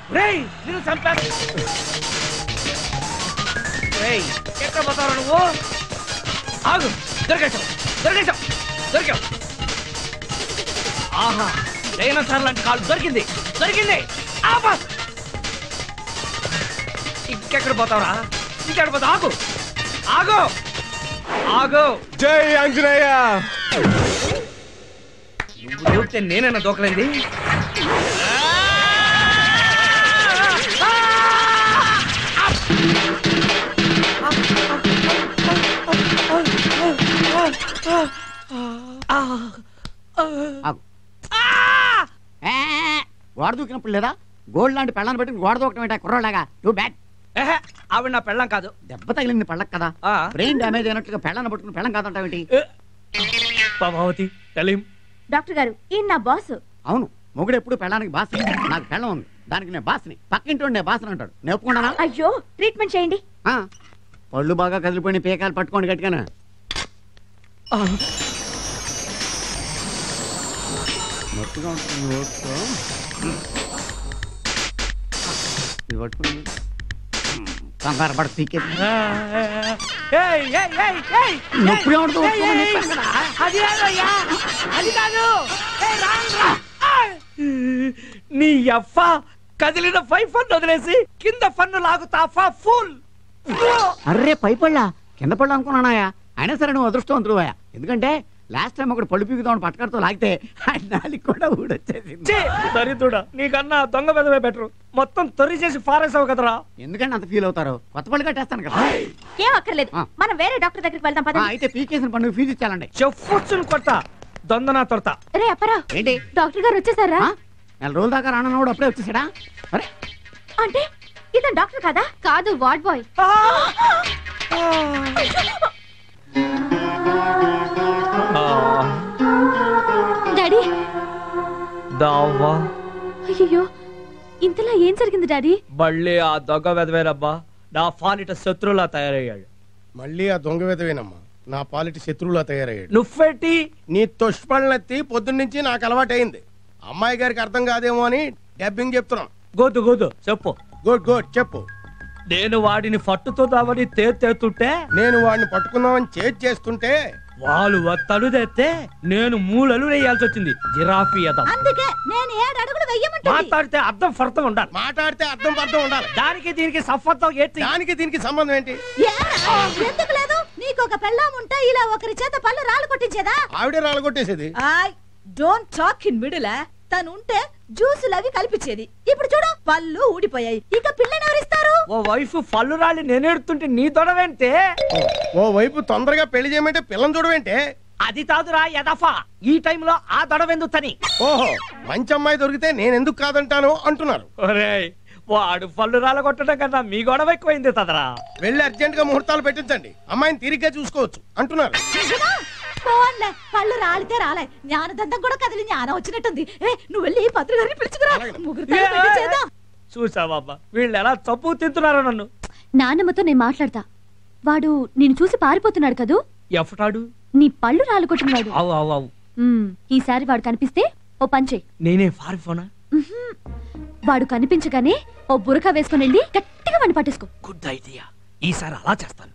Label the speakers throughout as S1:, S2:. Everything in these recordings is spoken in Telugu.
S1: రేయ్ నిన్ను చంపా రేయ్ ఎక్కడ పోతావు నువ్వు ఆగు దొరికేశావు దొరికేశావు దొరికావు ఆహా డైనోసార్ లాంటి కాలు దొరికింది దొరికింది ఆపా ఇంకెక్కడ పోతావురా ఇంకెక్కడ పోతావు ఆగు ఆగు ఆగు
S2: జై ఆంజనేయ
S1: నువ్వు దూకితే నేనైనా దూకలేంది
S3: ఆగు. ఏ, గోడ దూకినప్పుడు లేదా గోల్డ్ లాంటి పెళ్ళాన్ని పెట్టి గోడ దూకటం ఏంటా కుర్రోళ్ళగా టూ బ్యాడ్
S1: ఏహే, ఆవిడ నా పెళ్ళం కాదు
S3: దెబ్బ తగిలింది పళ్ళకి కదా
S1: ఆ.
S3: బ్రెయిన్ డ్యామేజ్ అయినట్టుగా పెళ్ళాన్ని పట్టుకుని పెళ్ళం కాదంటావేంటి
S1: ఏ, పద్మావతి టెలిం
S4: డాక్టర్ గారు ఈయన నా బాస్
S3: అవును మొగుడు ఎప్పుడు పెళ్ళానికి బాస్ నాకు పెళ్ళం ఉంది దానికి నేను బాస్ని పక్కింటి ఉండే బాస్ని అంటాడు నేను ఒప్పుకున్నానా
S4: అయ్యో ట్రీట్మెంట్ చేయండి
S3: ఆ, పళ్ళు బాగా కదిలిపోయిన పీకాలు పట్టుకోండి గట్టిగానే నొప్పిగా ఉంటుంది ఓర్చుకో. ఇది పట్టుకుని కంగారు పడ పీకే
S1: ఏయ్, ఏయ్, ఏయ్, ఏయ్,
S3: నొప్పిగా ఉంటుంది
S1: ఏయ్,
S3: ఓర్చుకో,
S1: ఏయ్,
S3: నొప్పి.
S1: అది కాదయ్యా, అది కాదు ఏయ్, రాను రా. ఆయ్. నీ అవ్వ కదిలిన ఫైవ్ ఫన్ వదిలేసి కింద ఫన్ను లాగుతా ఫుల్
S3: అర్రే పై పళ్ళా కింద పళ్ళు అనుకున్నానాయా అయినా సరే నువ్వు అదృష్టవంతుడువా ఎందుకంటే లాస్ట్ టైం ఒకటి పళ్ళు పీకుదామని పట్టుకడుతూ లాగితే ఆయన నాలికి కూడా ఊడొచ్చేసింది
S1: దరిద్రుడా నీకన్నా దొంగ పెదవే బెటరు మొత్తం తొరి చేసి ఫారేసావు కదరా
S3: ఎందుకంటే అంత ఫీల్ అవుతారు కొత్త పళ్ళు కట్టేస్తాను కదా
S4: ఏం అక్కర్లేదు
S3: ఆ.
S4: మనం వేరే డాక్టర్ దగ్గరికి వెళ్దాం
S3: ఆ,
S4: పదండి
S3: అయితే పీకేసిన పండుగ ఫీజు ఇచ్చాలండి
S1: చెప్పుచ్చుని కొడతా దొందనా తొడతా
S4: రే అప్పరా
S3: ఏంటి
S4: డాక్టర్ గారు వచ్చేసారా
S3: ఆ? నెల రోజుల దాకా రానన్నాడు అప్పుడే వచ్చేసాడా అరే
S4: అంటే ఇతను డాక్టర్ కదా కాదు వార్డ్ బాయ్ డాడీ
S1: దావా
S4: అయ్యో ఇంతలా ఏం జరిగింది డాడీ
S1: మళ్ళీ ఆ దొంగ వెదవేనబ్బా నా ఫాలిట శత్రువులా తయారయ్యాడు
S2: మళ్ళీ ఆ దొంగ విధవేనమ్మా నా పాలిటి శత్రువులా తయారయ్యాడు
S1: నువ్వెట్టి
S2: నీ తుష్పళ్ళెత్తి పొద్దున్నుంచి నాకు అలవాటైంది అమ్మాయి గారికి అర్థం కాదేమో అని డబ్బింగ్ చెప్తున్నాం
S1: గోదు గోదు చెప్పు
S2: గుడ్ గుడ్ చెప్పు
S1: నేను వాడిని పట్టుతో దావని తేతుంటే
S2: నేను వాడిని పట్టుకుందామని చేతి చేస్తుంటే
S1: వాళ్ళు తలు తెస్తే నేను మూలలు వేయాల్సి వచ్చింది జిరాఫీ అదం
S4: అందుకే నేను ఏడు అడుగులు వెయ్యమంటుంది
S1: మాట్లాడితే అర్థం ఫర్థం ఉండాలి
S2: మాట్లాడితే అర్థం పర్థం ఉండాలి
S1: దానికి దీనికి సఫర్థం ఏంటి
S2: దానికి దీనికి సంబంధం ఏంటి
S4: ఎందుకు లేదు నీకు ఒక పెళ్ళాం ఉంటే ఇలా ఒకరి చేత పళ్ళు రాళ్ళు కొట్టించేదా
S2: ఆవిడే రాలగొట్టేసేది
S5: I don't talk in middle తను ఉంటే జ్యూసులు అవి కల్పించేది ఇప్పుడు చూడు పళ్ళు ఊడిపోయాయి ఇక పిల్లని ఎవరిస్తారు
S1: ఓ వైఫ్ పళ్ళు రాలి నేనేడుతుంటే నీ తొడవేంటే
S2: ఓ వైపు తొందరగా పెళ్లి చేయమంటే పిల్లని చూడవేంటే
S1: అది కాదురా యదఫా ఈ టైంలో ఆ దొడవెందుకు తని
S2: ఓహో మంచి అమ్మాయి దొరికితే నేను ఎందుకు కాదంటాను అంటున్నారు
S1: ఒరేయ్ వాడు పళ్ళు రాల కొట్టడం కన్నా మీ గొడవ ఎక్కువైంది తదరా
S2: వెళ్ళి అర్జెంట్ గా ముహూర్తాలు పెట్టించండి అమ్మాయిని తిరిగ్గా చూసుకోవచ్చు అంటున్నారు
S5: నిజమా? పోన్లే పళ్ళు రాలితే రాలే జ్ఞానదంతం కూడా కదిలి జ్ఞానం వచ్చినట్టుంది ఏ నువ్వు వెళ్ళి పత్రి గారిని పిలుచుకురా ముగ్గురు చేద్దాం
S1: చూసావా వీళ్ళు ఎలా చప్పు తింటున్నారో నన్ను
S4: నాన్నమ్మతో నేను మాట్లాడతా వాడు నిన్ను చూసి పారిపోతున్నాడు కదూ
S1: ఎఫటాడు
S4: నీ పళ్ళు రాళ్ళు కొట్టినవాడు
S1: అవు అవు అవు
S4: ఉమ్, ఈసారి వాడు కనిపిస్తే ఓ పంచే
S1: నేనే ఫారిఫోనా
S4: వాడు కనిపించగానే ఓ బురక వేసుకుని వెళ్ళి గట్టిగా వాడిని పట్టేసుకో
S1: గుడ్ ఐడియా ఈసారి అలా చేస్తాను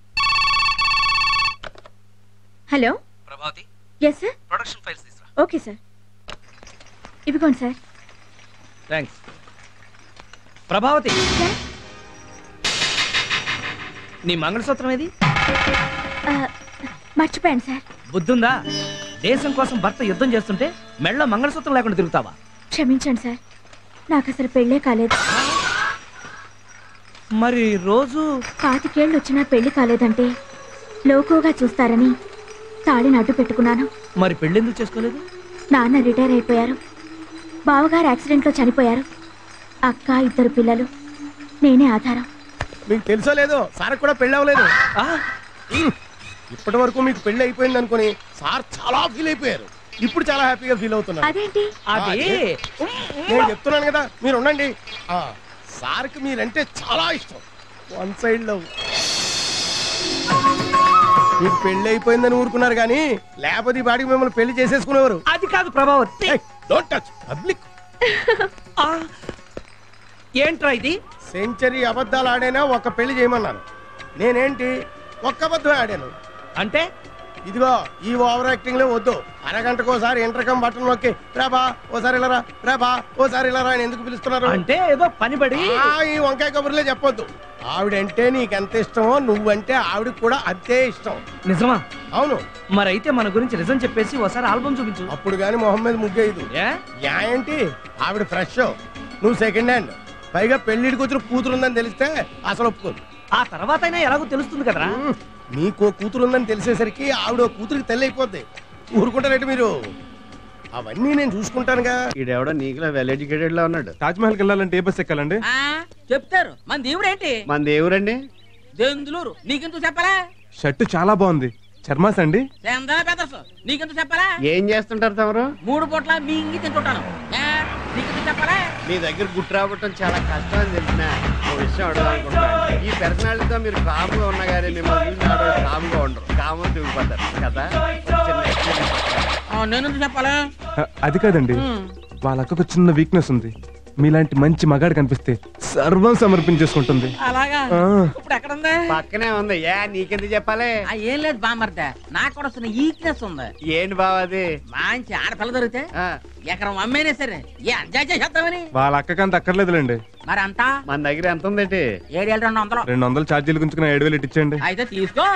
S4: hello
S1: Prabhavathi
S4: yes sir
S1: production files తీసురా
S4: ఓకే సార్ ఇవ్వకోండి సార్
S1: థ్యాంక్స్ ప్రభావతి నీ మంగళసూత్రం ఏది
S4: ఆ, మర్చిపోయాను సార్
S1: బుద్ధుందా దేశం కోసం భర్త యుద్ధం చేస్తుంటే మెళ్ళ మంగళసూత్రం లేకుండా తిరుగుతావా
S4: క్షమించండి సార్ నాకు అసలు పెళ్ళే కాలేదు
S1: మరి రోజు
S4: పాతికేళ్ళు వచ్చినా పెళ్లి కాలేదంటే లోకుగా చూస్తారని తాళిని అడ్డు పెట్టుకున్నాను
S1: మరి పెళ్ళెందుకు చేసుకోలేదు
S4: నాన్న రిటైర్ అయిపోయారు బావగారు యాక్సిడెంట్లో చనిపోయారు అక్క ఇద్దరు పిల్లలు నేనే ఆధారం
S2: మీకు తెలుసో లేదో సార్ కూడా పెళ్లి అవ్వలేదు
S1: ఆ,
S2: ఇప్పటి వరకు మీకు పెళ్లి అయిపోయింది అనుకుని సార్ చాలా ఫీల్ అయిపోయారు ఇప్పుడు చాలా హ్యాపీగా ఫీల్ అవుతున్నారు
S4: అదేంటి
S1: అది
S2: నేను చెప్తున్నాను కదా మీరు ఉండండి ఆ, సార్కి మీరంటే చాలా ఇష్టం వన్ సైడ్ లవ్ మీకు పెళ్లి అయిపోయిందని ఊరుకున్నారు కానీ లేకపోతే ఈ బాడీకి మిమ్మల్ని పెళ్లి చేసేసుకునేవారు
S1: అది కాదు ప్రభావతి
S2: డోంట్ టచ్ పబ్లిక్
S1: ఆ, ఏంట్రా ఇది
S2: సెంచరీ అబద్ధాలు ఆడైనా ఒక పెళ్లి చేయమన్నారు నేనేంటి ఒక్క అబద్ధం ఆడాను
S1: అంటే
S2: ఇదిగో ఈ ఓవర్ యాక్టింగ్ లో వద్దు అరగంటకోసారి ఇంటర్కమ్ బటన్ నొక్కి రాబా ఓసారి ఇలా రాబా ఓసారి ఇలా అని ఎందుకు పిలుస్తున్నారు
S1: అంటే ఏదో పని పడి
S2: ఆ, ఈ వంకాయ కబుర్లే చెప్పొద్దు ఆవిడంటే నీకెంత ఇష్టమో నువ్వంటే ఆవిడకి కూడా అంతే ఇష్టం
S1: నిజమా
S2: అవును
S1: మరైతే మన గురించి నిజం చెప్పేసి ఒకసారి ఆల్బమ్ చూపించు
S2: అప్పుడు గాని మొహమ్మద్ ముగ్గేయదు
S1: ఏ
S2: యా ఏంటి ఆవిడ ఫ్రెష్ నువ్వు సెకండ్ హ్యాండ్ పైగా పెళ్లిడికి వచ్చిన కూతురు ఉందని తెలిస్తే అసలు ఒప్పుకోదు
S1: ఆ తర్వాత అయినా ఎలాగో తెలుస్తుంది కదరా
S2: ఉమ్, నీకో కూతురు ఉందని తెలిసేసరికి ఆవిడ ఓ కూతురికి తెల్ల అయిపోద్ది ఊరుకుంటారంటే మీరు అవన్నీ నేను చూసుకుంటానుగా
S3: ఈడెవడో నీకులో వెల్ ఎడ్యుకేటెడ్ లా ఉన్నాడు
S6: తాజ్ మహల్కి వెళ్ళాలంటే ఏ బస్ ఎక్కాలండి
S7: ఆ చెప్తారు మన దేవుడేంటి
S3: మన దేవురండి
S7: దెందులూరు నీకెందుకు చెప్పాలా
S6: షర్ట్ చాలా బాగుంది చర్మాస్ అండి
S7: చందా పెదర్సు నీకెందుకు చెప్పాలా
S3: ఏం చేస్తుంటారు తమరు
S7: మూడు పూట్ల మింగి తింటుంటాను ఏ, నీకెందుకు చెప్పాలా
S3: మీ దగ్గర గుట్టు రావటం చాలా కష్టం అని తెలిసిన ఓ విషయం అడగాలనుకుంటున్నాను ఈ పర్సనాలిటీతో మీరు కామ్గా ఉన్నా కానీ మిమ్మల్ని చూసి ఆడవాళ్ళు కామ్గా ఉండరు కామ్గా దిగిపోతారు కదా చిన్న experience.
S7: ఆ, నేనెందుకు చెప్పాలా
S6: అ- అది కాదండి వాళ్ళ అక్కకు చిన్న వీక్నెస్ ఉంది మీలాంటి మంచి మగాడు కనిపిస్తే సర్వం సమర్పించేసుకుంటుంది
S7: అలాగా
S6: ఆ.
S7: ఇప్పుడు ఎక్కడ ఉంది
S3: పక్కనే ఉంది ఏ నీకెందుకు చెప్పాలి
S7: ఆ, ఏం లేదు బామర్ద నాకు కూడా వస్తున్న ఈక్నెస్ ఉంది
S3: ఏంటి బావ అది
S7: మంచి ఆడపిల్ల దొరికితే
S3: ఆ,
S7: ఎకరం అమ్మేనే సరే ఏ అంజాయ్ చేసేద్దామని
S6: వాళ్ళ అక్కకి అంత అక్కర్లేదులేండి
S7: మరి అంతా
S3: మన దగ్గర ఎంత ఉందేంటి
S7: ఏడేళ్ళు రెండు వందలు
S6: రెండు వందలు ఛార్జీలు గుంచుకుని ఏడు వేలు ఇచ్చేయండి
S7: అయితే తీసుకో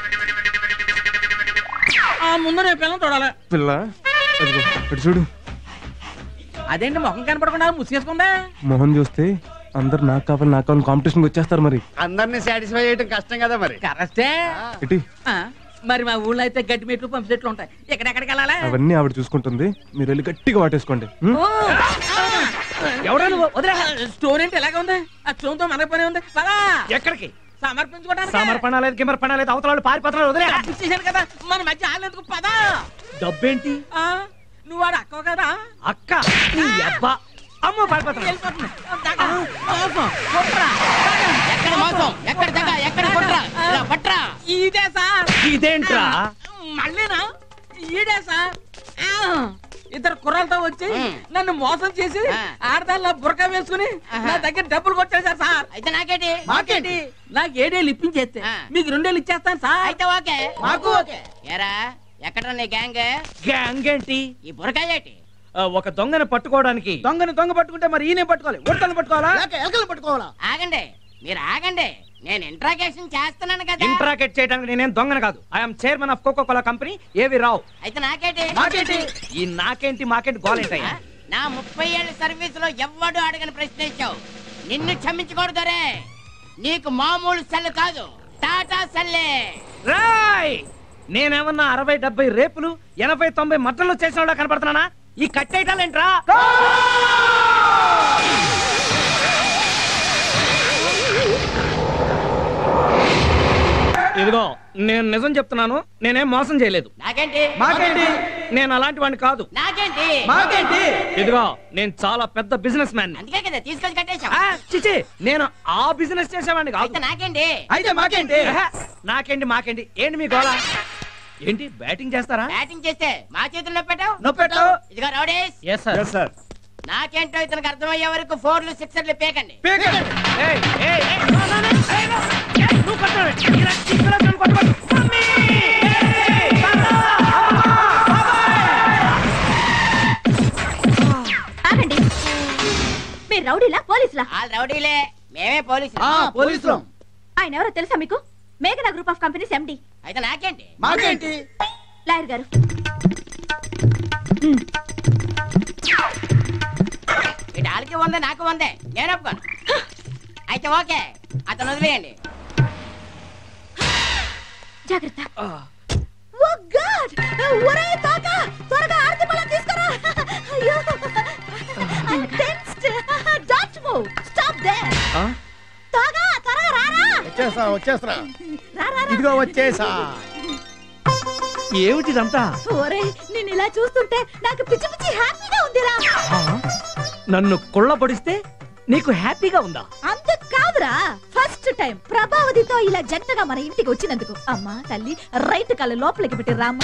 S7: ఆ ముందు నేను పిల్లలు చూడాలి
S6: పిల్ల అదిగో, ఇటు చూడు
S7: అదేంటి ముఖం కనపడకుండా ముసుగేసుకుందా
S6: మొహం చూస్తే అందరు నాకు కావాలి నాకు కావాలి కాంపిటీషన్ వచ్చేస్తారు మరి
S3: అందరినీ సాటిస్ఫై చేయడం కష్టం కదా మరి
S7: కరెక్టే
S6: ఇటీ
S7: ఆ, మరి మా ఊళ్ళో అయితే గడ్డి మెట్లు పంపు చెట్లు ఉంటాయి ఎక్కడెక్కడికి వెళ్ళాలా
S6: అవన్నీ ఆవిడ చూసుకుంటుంది మీరు వెళ్ళి గట్టిగా వాటేసుకోండి ఉం?
S7: ఓ,
S1: ఎవరా నువ్వు వదిలే
S7: ఆ, స్టోన్ ఏంటి ఎలాగ ఉంది ఆ స్టోన్ తో మనకు పని ఉంది పదా
S1: ఎక్కడికి
S7: సమర్పించుకోవడానికి
S1: సమర్పణ లేదు గిమర్పణ లేదు అవతల వాళ్ళు పారిపోతున్నారు వదిలే
S7: చేశాను కదా మన మధ్య ఆలేందుకు పదా
S1: డబ్బేంటి
S7: ఆ, నువ్వు వాడు అక్కవ కదా
S1: అక్క నీ అబ్బా అమ్మ పారిపోతున్నా
S7: వెళ్ళిపోతుంది. దగ, మోసం, కుట్ర, దగ.
S8: ఎక్కడ మోసం ఎక్కడ దగ ఎక్కడ కుట్ర ఇలా పట్రా
S7: ఇదే సార్
S1: ఇదేంట్రా
S7: మళ్ళీనా ఈడే సార్ ఆ, ఇద్దరు కుర్రలతో వచ్చి
S8: మ్.
S7: నన్ను మోసం చేసి
S8: ఆ.
S7: ఆడదాల్లో బురక వేసుకుని
S8: ఆహా.
S7: నా దగ్గర డబ్బులు కొట్టేశారు సార్
S8: అయితే నాకేటి
S7: మాకేంటి నాకు ఏడేళ్ళు ఇప్పించేస్తే
S8: ఆ.
S7: మీకు రెండేళ్ళు ఇచ్చేస్తాను సార్
S8: అయితే ఓకే
S7: మాకు ఓకే.
S8: ఎరా ఎక్కడ నీ గ్యాంగ్
S1: గ్యాంగ్ ఏంటి
S8: ఈ బురకాయ ఏంటి
S1: ఆ, ఒక దొంగని పట్టుకోవడానికి దొంగని దొంగ పట్టుకుంటే మరి ఈయన పట్టుకోవాలి ఉడతలు పట్టుకోవాలా
S8: ఆగండి మీరు ఆగండి నేను ఇంట్రాగేషన్ చేస్తున్నాను కదా
S1: ఇంట్రాకెట్ చేయడానికి నేనేం దొంగను కాదు I'm chairman of Coca Cola company A V Rao
S8: అయితే నాకేటి
S1: నాకేంటి ఈ నాకేంటి మాకేంటి గోలేంటయ్యా
S8: నా ముప్పై ఏళ్ళ సర్వీస్ లో ఎవ్వడు అడగని ప్రశ్న ఇచ్చావు నిన్ను క్షమించకూడదరే నీకు మామూలు సెల్ కాదు టాటా సెల్లే
S1: రాయ్ నేనేమన్నా అరవై డెబ్బై రేపులు ఎనభై తొంభై మట్టలు చేసిన కనపడుతున్నానా ఈ కట్టేయటాలేంట్రా ఇదిగో నేను నిజం చెప్తున్నాను నేనేం మోసం చేయలేదు
S8: నాకేంటి
S1: మాకేంటి నేను అలాంటి వాడిని కాదు
S8: నాకేంటి
S1: మాకేంటి ఇదిగో నేను చాలా పెద్ద బిజినెస్ మ్యాన్
S8: అందుకే కదా తీసుకొచ్చి కట్టేశావు
S1: చిచి నేను ఆ బిజినెస్ చేసేవాడిని
S8: అయితే
S1: కాదు
S8: నాకేంటి
S1: అయితే మాకేంటి నాకేంటి మాకేంటి ఏంటి మీ గోళ ఏంటి బ్యాటింగ్ చేస్తారా
S8: బ్యాటింగ్ చేస్తే మా చేతుల్లో పెట్టావు
S1: నొప్పెట్టు
S8: ఇదిగో రౌడీస్
S1: ఎస్ సార్
S3: సార్
S8: నాకేంటో ఇతనికి అర్థమయ్యే వరకు ఫోర్లు సిక్సర్లు పేకండి
S4: ఆగండి మీరు రౌడీలా పోలీసులా
S8: వాళ్ళు రౌడీలే మేమే పోలీసులు
S1: పోలీసులు
S4: ఆయన ఎవరో తెలుసా మీకు మేఘనా గ్రూప్ ఆఫ్ కంపెనీస్ ఎండి
S8: అయితే నాకేంటి
S1: మాకేంటి
S4: లాయర్ గారు
S8: ఇటు వాళ్ళకి ఉందే నాకు ఉందే నేను ఒప్పుకోను అయితే ఓకే అతను వదిలేయండి
S4: జాగ్రత్త ఓ గాడ్ ఒరే తాత త్వరగా ఆర్తి పళ్ళ తీసుకురా అయ్యో I tensed don't move stop there తాగా త్వరగా రారా
S2: వచ్చేస్తా వచ్చేస్తా
S4: రా రా రా.
S2: ఇదిగో వచ్చేసా
S1: ఏమిటిదంతా
S4: ఒరే నేను ఇలా చూస్తుంటే నాకు పిచ్చి పిచ్చి హ్యాపీగా ఉందిరా
S1: నన్ను కుళ్ళ పొడిస్తే నీకు హ్యాపీగా ఉందా
S4: అంత కాదురా ఫస్ట్ టైం ప్రభావతితో ఇలా జంటగా మన ఇంటికి వచ్చినందుకు అమ్మా తల్లి రైట్ కళ్ళ లోపలికి పెట్టి రామ్మా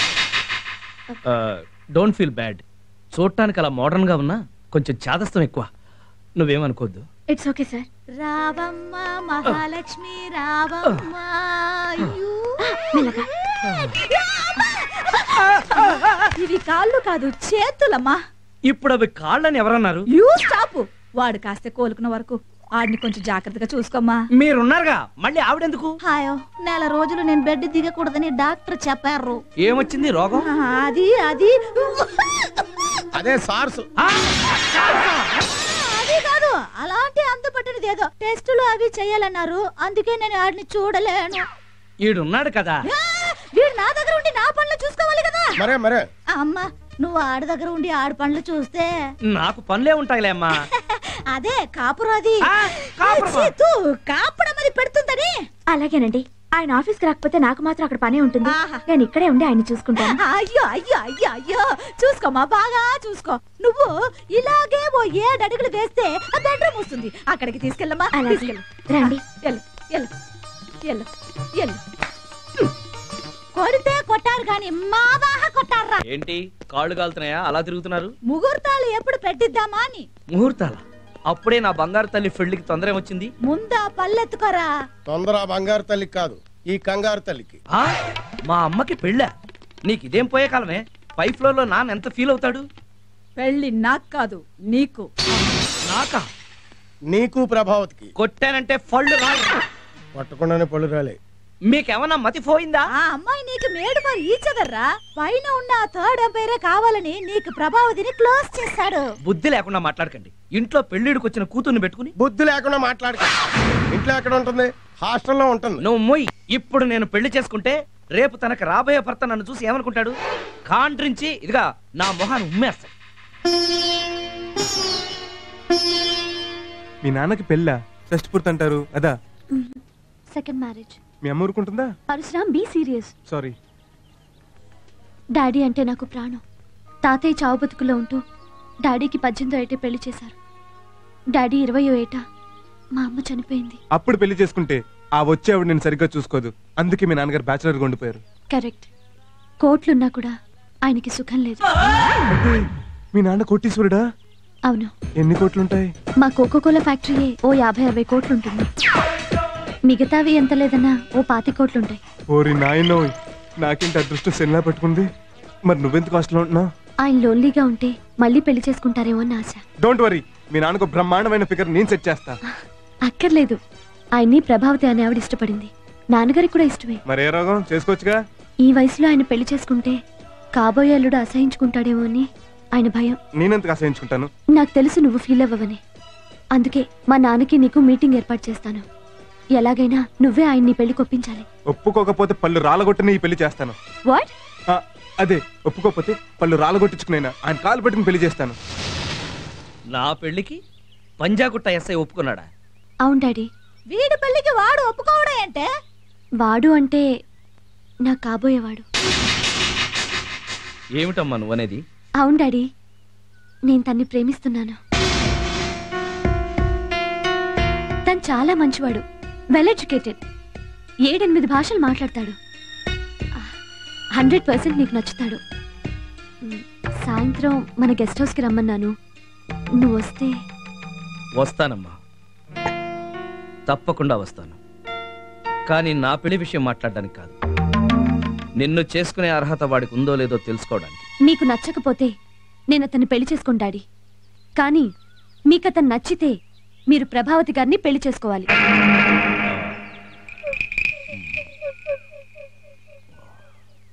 S1: డోంట్ ఫీల్ బ్యాడ్ చూడటానికి అలా మోడర్న్ గా ఉన్నా కొంచెం చాదస్తం ఎక్కువ నువ్వేమనుకోవద్దు
S4: ఇట్స్ ఓకే సార్
S5: రావమ్మ మహాలక్ష్మి రావమ్మ అయ్యో.
S4: మెల్లగా
S5: ఇవి కాళ్ళు కాదు చేతులమ్మా
S1: ఇప్పుడు అవి కాళ్ళని ఎవరన్నారు
S5: యూ స్టాప్ వాడు కాస్త కోలుకున్న వరకు ఆడిని కొంచెం జాగ్రత్తగా చూసుకోమ్మా
S1: మీరున్నారుగా మళ్ళీ ఆవిడెందుకు
S5: హాయో నెల రోజులు నేను బెడ్ దిగకూడదని డాక్టర్ చెప్పారు
S1: ఏమొచ్చింది రోగం
S5: ఆ, అది అది
S2: అదే సార్స్
S1: ఆ,
S5: అది కాదు అలాంటి అందుపట్టినది ఏదో టెస్టులు అవి చేయాలన్నారు అందుకే నేను ఆడిని చూడలేను
S1: ఈడున్నాడు కదా
S5: ఆ, వీడు నా దగ్గర ఉండి నా పనులు చూసుకోవాలి కదా
S2: మరే మరే
S5: అమ్మ నువ్వు ఆడి దగ్గర ఉండి ఆడి పనులు చూస్తే
S1: నాకు పనులే ఉంటాయిలే అమ్మా
S5: అదే కాపురం అది
S1: ఆ, కాపురమా?
S5: ఛీ, తూ, కాపురం అది పెడుతుందని
S4: అలాగేనండి ఆయన ఆఫీస్కి రాకపోతే నాకు మాత్రం అక్కడ పనే ఉంటుంది
S5: ఆహా.
S4: నేను ఇక్కడే ఉండి ఆయన చూసుకుంటాను
S5: అయ్యో అయ్యో అయ్యో అయ్యో చూసుకోమా బాగా చూసుకో నువ్వు ఇలాగే ఓ ఏడు అడుగులు వేస్తే ఆ బెడ్రూమ్ వస్తుంది అక్కడికి తీసుకెళ్ళమ్మా
S4: అలాగే.
S5: తీసుకెళ్ళు
S4: రండి.
S5: ఎల్లు ఎల్లు ఎల్లు ఎల్లు కొడితే కొట్టారు గాని మా బాగా కొట్టారా
S1: ఏంటి కాళ్ళు కాలుతున్నాయా అలా తిరుగుతున్నారు
S5: ముహూర్తాలు ఎప్పుడు పెట్టిద్దామా అని
S1: ముహూర్తాల అప్పుడే నా బంగారు తల్లి పెళ్లికి తొందర వచ్చింది
S5: ముందా పల్లెత్తుకోరా
S2: తొందర ఆ బంగారు తల్లికి కాదు ఈ కంగారు తల్లికి
S1: ఆ మా అమ్మకి పెళ్ళా నీకు ఇదేం పోయే కాలమే పై ఫ్లోర్ లో నాన్న ఎంత ఫీల్ అవుతాడు
S5: పెళ్ళి నాకు కాదు నీకు
S1: నాకా
S2: నీకు ప్రభావతికి
S1: కొట్టానంటే ఫళ్ళు రాలి
S2: పట్టకుండానే పళ్ళు రాలే
S1: మీకేమన్నా మతి పోయిందా
S5: ఆ అమ్మాయి నీకు మేడు మరి ఈచదర్రా పైన ఉన్న ఆ థర్డ్ ఎంపైరే కావాలని నీకు ప్రభావతిని క్లోజ్ చేశాడు
S1: బుద్ధి లేకుండా మాట్లాడకండి ఇంట్లో పెళ్లిడికి వచ్చిన కూతుర్ని పెట్టుకుని
S2: బుద్ధి లేకుండా మాట్లాడక ఇంట్లో ఎక్కడ ఉంటుంది హాస్టల్లో ఉంటుంది
S1: నువ్వు మొయ్ ఇప్పుడు నేను పెళ్లి చేసుకుంటే రేపు తనకు రాబోయే భర్త నన్ను చూసి ఏమనుకుంటాడు కాండ్రించి ఇదిగా నా మొహాన్ని ఉమ్మేస్తాడు
S6: మీ నాన్నకి పెళ్ళా షష్టి పూర్తి అంటారు అదా
S4: సెకండ్ మ్యారేజ్
S6: మీ అమ్మ ఊరుకుంటుందా
S4: Parashuram be serious
S6: sorry
S4: daddy అంటే నాకు ప్రాణం తాతయ్య చావు బతుకులో ఉంటూ డాడీకి పద్దెనిమిదో ఏటే పెళ్లి చేశారు డాడీ ఇరవయో ఏట మా అమ్మ చనిపోయింది
S6: అప్పుడు పెళ్లి చేసుకుంటే ఆ వచ్చేవాడు నేను సరిగ్గా చూసుకోదు అందుకే మీ నాన్నగారు బ్యాచులర్గా ఉండిపోయారు
S4: కరెక్ట్ కోట్లున్నా కూడా ఆయనకి సుఖం లేదు
S6: మీ నాన్న కోటీశ్వరుడా
S4: అవును
S6: ఎన్ని కోట్లుంటాయి
S4: మా కోకోకోలా ఫ్యాక్టరీయే ఓ యాభై అరవై కోట్లు ఉంటుంది మిగతావి ఎంత లేదన్నా ఓ పాతి కోట్లుంటాయి
S6: ఓరి నాయనో నాకేంటి అదృష్టం సెల్లా పట్టుకుంది మరి నువ్వెందుకు హాస్టల్లో ఉంటున్నావు
S4: ఆయన లోన్లీగా ఉంటే మళ్ళీ పెళ్లి చేసుకుంటారేమో అని ఆశ
S6: డోంట్ వరీ మీ నాన్నకు బ్రహ్మాండమైన ఫిగర్ నేను సెట్ చేస్తా
S4: అక్కర్లేదు ఆయన్ని ప్రభావతి అనే ఆవిడ ఇష్టపడింది నాన్నగారికి కూడా ఇష్టమే
S6: మరి ఏ రోగం చేసుకోవచ్చుగా
S4: ఈ వయసులో ఆయన పెళ్లి చేసుకుంటే కాబోయే అల్లుడు అసహించుకుంటాడేమో అని ఆయన భయం
S6: నేనెందుకు అసహించుకుంటాను
S4: నాకు తెలుసు నువ్వు ఫీల్ అవ్వవని అందుకే మా నాన్నకి నీకు మీటింగ్ ఏర్పాటు చేస్తాను ఎలాగైనా నువ్వే ఆయన్ని పెళ్లి కొప్పించాలి
S6: ఒప్పుకోకపోతే పళ్ళు రాలగొట్టని ఈ పెళ్లి చేస్తాను
S4: వాట్
S6: ఆ, అదే ఒప్పుకోకపోతే పళ్ళు రాలగొట్టించుకునైనా ఆయన కాలు పట్టుకుని పెళ్లి చేస్తాను
S1: నా పెళ్లికి పంజాగుట్ట ఎస్ఐ ఒప్పుకున్నాడా
S4: అవును డాడీ
S5: వీడి పెళ్లికి వాడు ఒప్పుకోవడం అంటే
S4: వాడు అంటే నా కాబోయేవాడు
S1: ఏమిటమ్మా నువ్వనేది
S4: అవును డాడీ నేను తన్ని ప్రేమిస్తున్నాను తను చాలా మంచివాడు వెల్ ఎడ్యుకేటెడ్ ఏడెనిమిది భాషలు మాట్లాడతాడు హండ్రెడ్ పర్సెంట్ నీకు నచ్చుతాడు మ్, సాయంత్రం మన గెస్ట్ హౌస్కి రమ్మన్నాను నువ్వు వస్తే
S1: వస్తానమ్మా తప్పకుండా వస్తాను కానీ నా పెళ్లి విషయం మాట్లాడడానికి కాదు నిన్ను చేసుకునే అర్హత వాడికి ఉందో లేదో తెలుసుకోవడానికి
S4: నీకు నచ్చకపోతే నేను అతన్ని పెళ్లి చేసుకోను డాడీ కానీ మీకు అతను నచ్చితే మీరు ప్రభావతి గారిని పెళ్లి చేసుకోవాలి